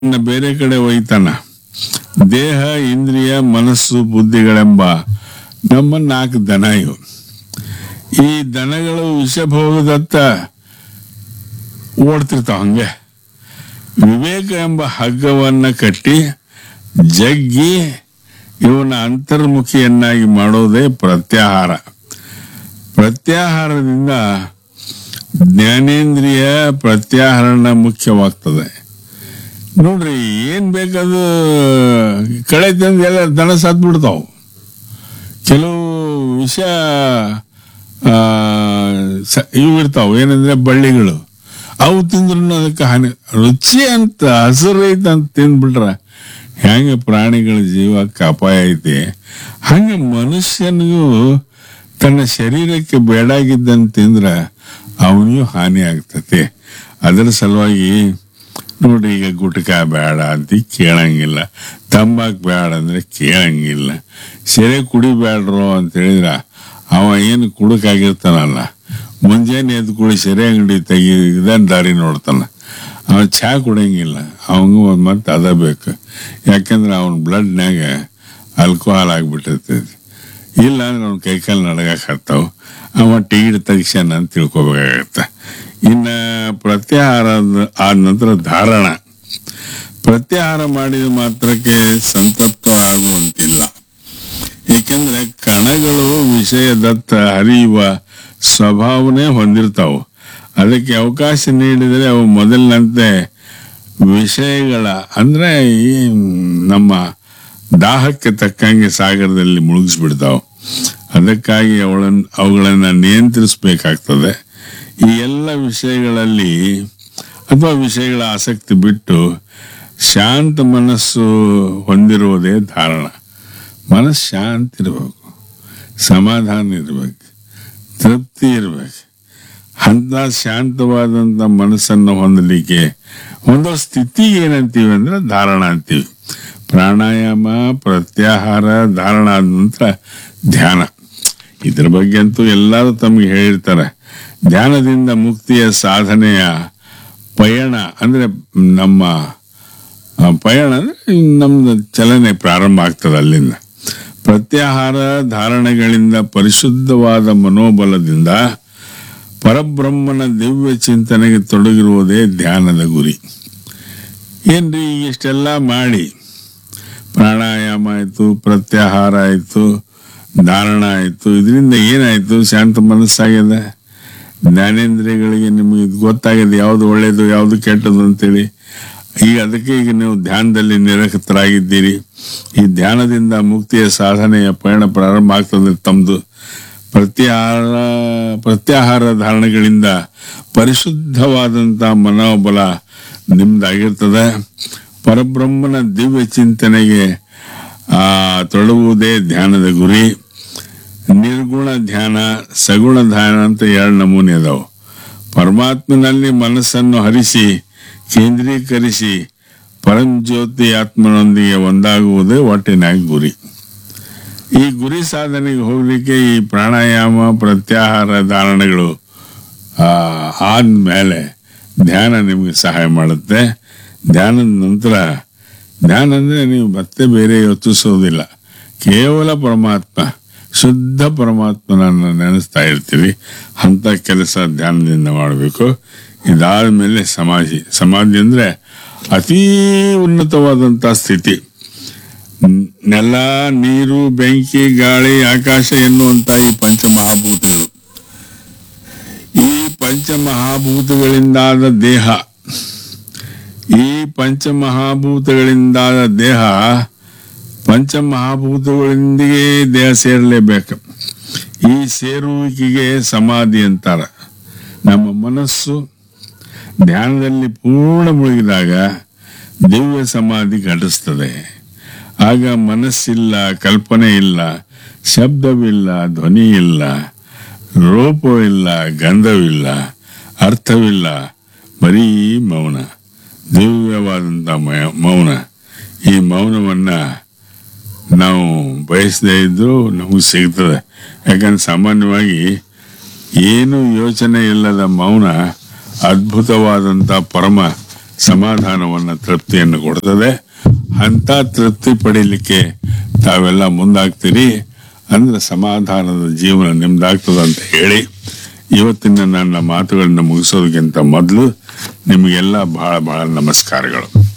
ಇನ್ನ ಬೇರೆ ಕಡೆ ಒಯ್ತಾನ ದೇಹ ಇಂದ್ರಿಯ ಮನಸ್ಸು ಬುದ್ಧಿಗಳೆಂಬ ನಮ್ಮ ನಾಲ್ಕು ದನ ಇವು ಈ ದನಗಳು ವಿಷಭೋಗದತ್ತ ಓಡ್ತಿರ್ತಾವ ಹಂಗೆ ವಿವೇಕ ಎಂಬ ಹಗ್ಗವನ್ನ ಕಟ್ಟಿ ಜಗ್ಗಿ ಇವನ ಅಂತರ್ಮುಖಿಯನ್ನಾಗಿ ಮಾಡೋದೇ ಪ್ರತ್ಯಾಹಾರ ಪ್ರತ್ಯಾಹಾರದಿಂದ ಜ್ಞಾನೇಂದ್ರಿಯ ಪ್ರತ್ಯಾಹರಣ ಮುಖ್ಯವಾಗ್ತದೆ ನೋಡ್ರಿ ಏನ್ ಬೇಕದು ಕಳೆ ತಂದು ಎಲ್ಲ ದನ ಸತ್ ಬಿಡ್ತಾವ್ ಕೆಲವು ವಿಷ ಆ, ಸ- ಇವು ಇರ್ತಾವ ಏನಂದ್ರೆ ಬಳ್ಳಿಗಳು ಅವು ತಿಂದ್ರು ಅದಕ್ಕೆ ಹಾನಿ ರುಚಿ ಅಂತ ಹಸಿರು ಐತೆ ಅಂತ ತಿಂದ್ಬಿಟ್ರ ಹೆಂಗೆ ಪ್ರಾಣಿಗಳ ಜೀವಕ್ಕೆ ಅಪಾಯ ಐತಿ ಹಂಗೆ ಮನುಷ್ಯನಿಗೂ ತನ್ನ ಶರೀರಕ್ಕೆ ಬೇಡಾಗಿದ್ದಂತ ತಿಂದ್ರೆ ಅವನಿಗೂ ಹಾನಿ ಆಗ್ತತಿ ಅದರ ಸಲುವಾಗಿ ನೋಡ್ರಿ ಈಗ ಗುಟ್ಕ ಬೇಡ ಅಂತ ಕೇಳಂಗಿಲ್ಲ ತಂಬಾಕ್ ಬೇಡ ಅಂದ್ರೆ ಕೇಳಂಗಿಲ್ಲ ಸೆರೆ ಕುಡಿಬೇಡ್ರು ಅಂತ ಹೇಳಿದ್ರ ಅವ ಏನು ಕುಡುಕಾಗಿರ್ತಾನಲ್ಲ ಮುಂಜಾನೆ ಎದ್ದು ಕುಡಿ ಸೆರೆ ಅಂಗಡಿ ತೆಗಿ ಇದನ್ ದಾರಿ ನೋಡ್ತಾನ ಅವ ಚಹಾ ಕುಡಿಯಂಗಿಲ್ಲ ಅವಂಗೂ ಒಂದ್ ಮತ್ತೆ ಅದ ಬೇಕು ಯಾಕಂದ್ರೆ ಅವನ ಬ್ಲಡ್ನ್ಯಾಗ ಆಲ್ಕೋಹಾಲ್ ಆಗ್ಬಿಟ್ಟಿರ್ತೈತಿ ಇಲ್ಲ ಅಂದ್ರೆ ಅವ್ನ ಕೈಕಾಲು ನಡಗಕ್ಕೆ ಹತ್ತಾವ ಅವ ಟಿಕೆಟ್ ತೆಗಿಸ್ಯಾನ ಅಂತ ತಿಳ್ಕೊಬೇಕಾಗತ್ತೆ ಇನ್ನ ಪ್ರತ್ಯಾಹಾರ ಆದ ನಂತರ ಧಾರಣ ಪ್ರತ್ಯಾಹಾರ ಮಾಡಿದ ಮಾತ್ರಕ್ಕೆ ಸಂತಪ್ತ ಆಗುವಂತಿಲ್ಲ ಏಕೆಂದ್ರೆ ಕಣಗಳು ವಿಷಯದತ್ತ ಹರಿಯುವ ಸ್ವಭಾವನೆ ಹೊಂದಿರ್ತಾವು ಅದಕ್ಕೆ ಅವಕಾಶ ನೀಡಿದರೆ ಅವು ಮೊದಲಿನಂತೆ ವಿಷಯಗಳ ಅಂದ್ರೆ ಈ ನಮ್ಮ ದಾಹಕ್ಕೆ ತಕ್ಕಂಗೆ ಸಾಗರದಲ್ಲಿ ಮುಳುಗಿಸ್ಬಿಡ್ತಾವ ಅದಕ್ಕಾಗಿ ಅವಳನ್ನ ಅವುಗಳನ್ನ ನಿಯಂತ್ರಿಸಬೇಕಾಗ್ತದೆ ಈ ಎಲ್ಲ ವಿಷಯಗಳಲ್ಲಿ ಅಥವಾ ವಿಷಯಗಳ ಆಸಕ್ತಿ ಬಿಟ್ಟು ಶಾಂತ ಮನಸ್ಸು ಹೊಂದಿರುವುದೇ ಧಾರಣ ಮನಸ್ಸು ಶಾಂತಿ ಇರಬೇಕು ಸಮಾಧಾನ ಇರಬೇಕು ತೃಪ್ತಿ ಇರಬೇಕು ಅಂತ ಶಾಂತವಾದಂಥ ಮನಸ್ಸನ್ನು ಹೊಂದಲಿಕ್ಕೆ ಹೊಂದೋ ಸ್ಥಿತಿಗೆ ಏನಂತೀವಿ ಅಂದ್ರೆ ಧಾರಣ ಅಂತೀವಿ ಪ್ರಾಣಾಯಾಮ ಪ್ರತ್ಯಾಹಾರ ಧಾರಣ ಆದ ನಂತರ ಧ್ಯಾನ ಇದ್ರ ಬಗ್ಗೆ ಅಂತೂ ಎಲ್ಲರೂ ತಮಗೆ ಹೇಳಿರ್ತಾರೆ ಧ್ಯಾನದಿಂದ ಮುಕ್ತಿಯ ಸಾಧನೆಯ ಪಯಣ ಅಂದ್ರೆ ನಮ್ಮ ಆ, ಪಯಣ ಅಂದ್ರೆ ನಮ್ದು ಚಲನೆ ಪ್ರಾರಂಭ ಆಗ್ತದೆ ಅಲ್ಲಿಂದ ಪ್ರತ್ಯಾಹಾರ ಧಾರಣೆಗಳಿಂದ ಪರಿಶುದ್ಧವಾದ ಮನೋಬಲದಿಂದ ಪರಬ್ರಹ್ಮನ ದಿವ್ಯ ಚಿಂತನೆಗೆ ತೊಡಗಿರುವುದೇ ಧ್ಯಾನದ ಗುರಿ ಏನ್ರಿ ಇಷ್ಟೆಲ್ಲ ಮಾಡಿ ಪ್ರಾಣಾಯಾಮ ಆಯಿತು ಪ್ರತ್ಯಾಹಾರ ಆಯಿತು ಧಾರಣ ಆಯಿತು ಇದರಿಂದ ಏನಾಯಿತು ಶಾಂತ ಮನಸ್ಸಾಗ್ಯದ ಜ್ಞಾನೇಂದ್ರಿಯಗಳಿಗೆ ನಿಮಗೆ ಇದು ಗೊತ್ತಾಗಿದೆ ಯಾವುದು ಒಳ್ಳೆಯದು ಯಾವುದು ಕೆಟ್ಟದ್ದು ಅಂತೇಳಿ ಈಗ ಅದಕ್ಕೆ ಈಗ ನೀವು ಧ್ಯಾನದಲ್ಲಿ ನಿರತರಾಗಿದ್ದೀರಿ ಈ ಧ್ಯಾನದಿಂದ ಮುಕ್ತಿಯ ಸಾಧನೆಯ ಪಯಣ ಪ್ರಾರಂಭ ಆಗ್ತದೆ ತಮ್ಮದು ಪ್ರತ್ಯಾಹಾರ ಪ್ರತ್ಯಾಹಾರ ಧಾರಣೆಗಳಿಂದ ಪರಿಶುದ್ಧವಾದಂಥ ಮನೋಬಲ ನಿಮ್ದಾಗಿರ್ತದೆ ಪರಬ್ರಹ್ಮನ ದಿವ್ಯ ಚಿಂತನೆಗೆ ಆ ತೊಡಗುವುದೇ ಧ್ಯಾನದ ಗುರಿ ನಿರ್ಗುಣ ಧ್ಯಾನ ಸಗುಣ ಧ್ಯಾನ ಅಂತ ಎರಡು ನಮೂನೆ ಅದಾವು ಪರಮಾತ್ಮನಲ್ಲಿ ಮನಸ್ಸನ್ನು ಹರಿಸಿ ಕೇಂದ್ರೀಕರಿಸಿ ಪರಂಜ್ಯೋತಿ ಆತ್ಮನೊಂದಿಗೆ ಒಂದಾಗುವುದೇ ಒಟ್ಟಿನ ಗುರಿ ಈ ಗುರಿ ಸಾಧನೆಗೆ ಹೋಗ್ಲಿಕ್ಕೆ ಈ ಪ್ರಾಣಾಯಾಮ ಪ್ರತ್ಯಾಹಾರ ಧಾರಣೆಗಳು ಆ, ಆದ್ಮೇಲೆ ಧ್ಯಾನ ನಿಮಗೆ ಸಹಾಯ ಮಾಡುತ್ತೆ ಧ್ಯಾನದ ನಂತರ ಧ್ಯಾನ ಅಂದ್ರೆ ನೀವು ಮತ್ತೆ ಬೇರೆ ಯೋಚಿಸೋದಿಲ್ಲ ಕೇವಲ ಪರಮಾತ್ಮ ಶುದ್ಧ ಪರಮಾತ್ಮನನ್ನು ನೆನೆಸ್ತಾ ಇರ್ತೀವಿ ಅಂತ ಕೆಲಸ ಧ್ಯಾನದಿಂದ ಮಾಡಬೇಕು ಇದಾದ್ಮೇಲೆ ಸಮಾಧಿ ಸಮಾಧಿ ಅಂದ್ರೆ ಅತೀ ಉನ್ನತವಾದಂತ ಸ್ಥಿತಿ ನ್- ನೆಲ ನೀರು ಬೆಂಕಿ ಗಾಳಿ ಆಕಾಶ ಎನ್ನುವಂತ ಈ ಪಂಚಮಹಾಭೂತಗಳು ಈ ಪಂಚಮಹಾಭೂತಗಳಿಂದಾದ ದೇಹ ಈ ಪಂಚಮಹಾಭೂತಗಳಿಂದಾದ ದೇಹ ಪಂಚಮಹಾಭೂತಗಳೊಂದಿಗೆ ದೇಹ ಸೇರಲೇಬೇಕು ಈ ಸೇರುವಿಕೆಗೆ ಸಮಾಧಿ ಅಂತಾರ ನಮ್ಮ ಮನಸ್ಸು ಧ್ಯಾನದಲ್ಲಿ ಪೂರ್ಣ ಮುಳುಗಿದಾಗ ದಿವ್ಯ ಸಮಾಧಿ ಘಟಿಸ್ತದೆ ಆಗ ಮನಸ್ಸಿಲ್ಲ ಕಲ್ಪನೆ ಇಲ್ಲ ಶಬ್ದವಿಲ್ಲ ಧ್ವನಿ ಇಲ್ಲ ರೂಪವಿಲ್ಲ ಗಂಧವಿಲ್ಲ ಅರ್ಥವಿಲ್ಲ ಬರೀ ಮೌನ ದಿವ್ಯವಾದಂಥ ಮಯ- ಮೌನ ಈ ಮೌನವನ್ನ ನಾವು ಬಯಸದೇ ಇದ್ರೂ ನಮಗೆ ಸಿಗ್ತದೆ ಯಾಕಂದ್ರೆ ಸಾಮಾನ್ಯವಾಗಿ ಏನು ಯೋಚನೆ ಇಲ್ಲದ ಮೌನ ಅದ್ಭುತವಾದಂಥ ಪರಮ ಸಮಾಧಾನವನ್ನ ತೃಪ್ತಿಯನ್ನು ಕೊಡ್ತದೆ ಅಂತ ತೃಪ್ತಿ ಪಡೀಲಿಕ್ಕೆ ತಾವೆಲ್ಲ ಮುಂದಾಗ್ತೀರಿ ಅಂದ್ರೆ ಸಮಾಧಾನದ ಜೀವನ ನಿಮ್ದಾಗ್ತದೆ ಅಂತ ಹೇಳಿ ಇವತ್ತಿನ ನನ್ನ ಮಾತುಗಳನ್ನ ಮುಗಿಸೋದಕ್ಕಿಂತ ಮೊದಲು ನಿಮಗೆಲ್ಲ ಬಹಳ ಬಹಳ ನಮಸ್ಕಾರಗಳು